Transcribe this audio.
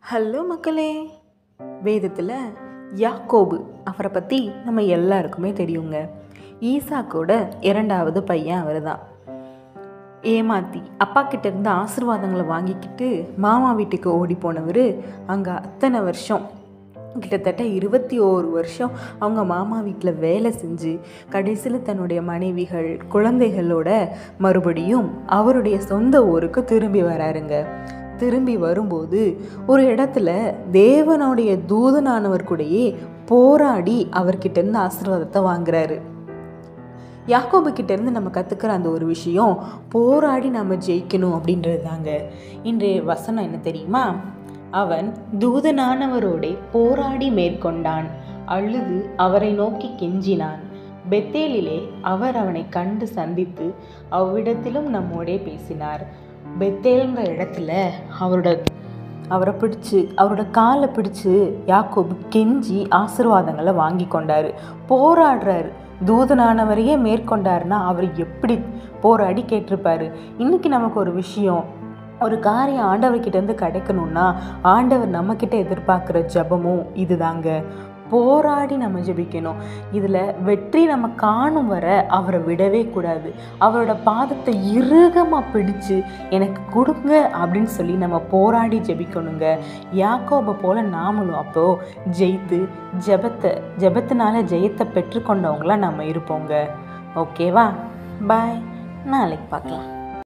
hello மக்களே வேதத்தில் யாக்கோபு அவரை பற்றி நம்ம எல்லாருக்குமே தெரியுங்க ஈசாக்கோட இரண்டாவது பையன் அவர் தான் ஏமாத்தி அப்பா கிட்ட இருந்து ஆசீர்வாதங்களை வாங்கிக்கிட்டு மாமா வீட்டுக்கு ஓடி போனவர் அங்கே அத்தனை வருஷம் கிட்டத்தட்ட இருபத்தி ஓரு வருஷம் அவங்க மாமா வீட்டில் வேலை செஞ்சு கடைசியில் தன்னுடைய மனைவிகள் குழந்தைகளோட மறுபடியும் அவருடைய சொந்த ஊருக்கு திரும்பி வராருங்க திரும்பி வரும்போது ஒரு இடத்துல தேவனுடைய தூதனானவர் கூடயே போராடி அவர்கிட்ட இருந்து ஆசீர்வாதத்தை வாங்குறாரு யாக்கோபு கிட்ட இருந்து நம்ம கற்றுக்கிற அந்த ஒரு விஷயம் போராடி நம்ம ஜெயிக்கணும் அப்படின்றது தாங்க இன்றைய வசனம் என்ன தெரியுமா அவன் தூதனானவரோடே போராடி மேற்கொண்டான் அழுது அவரை நோக்கி கெஞ்சினான் பெத்தேலிலே அவர் அவனை கண்டு சந்தித்து அவ்விடத்திலும் நம்மோடே பேசினார் பெத்தேல்ங்கிற இடத்துல அவரோட அவரை பிடிச்சு அவரோட காலை பிடிச்சு யாக்கோபு கெஞ்சி ஆசீர்வாதங்களை வாங்கி கொண்டாரு போராடுறாரு தூதனானவரையே மேற்கொண்டாருன்னா அவர் எப்படி போராடி கேட்டிருப்பாரு இன்னைக்கு நமக்கு ஒரு விஷயம் ஒரு காரியம் ஆண்டவர்கிட்ட இருந்து கிடைக்கணும்னா ஆண்டவர் நம்மக்கிட்ட எதிர்பார்க்குற ஜபமும் இதுதாங்க போராடி நம்ம ஜெபிக்கணும் இதில் வெற்றி நம்ம காணும் வர அவரை விடவே கூடாது அவரோட பாதத்தை இறுகமாக பிடிச்சு எனக்கு கொடுங்க அப்படின்னு சொல்லி நம்ம போராடி ஜெபிக்கணுங்க யாக்கோபை போல் நாமளும் அப்போது ஜெயித்து ஜெபத்தை ஜெபத்தினால ஜெயத்தை பெற்றுக்கொண்டவங்களாம் நம்ம இருப்போங்க ஓகேவா பாய் நாளைக்கு பார்க்கலாம்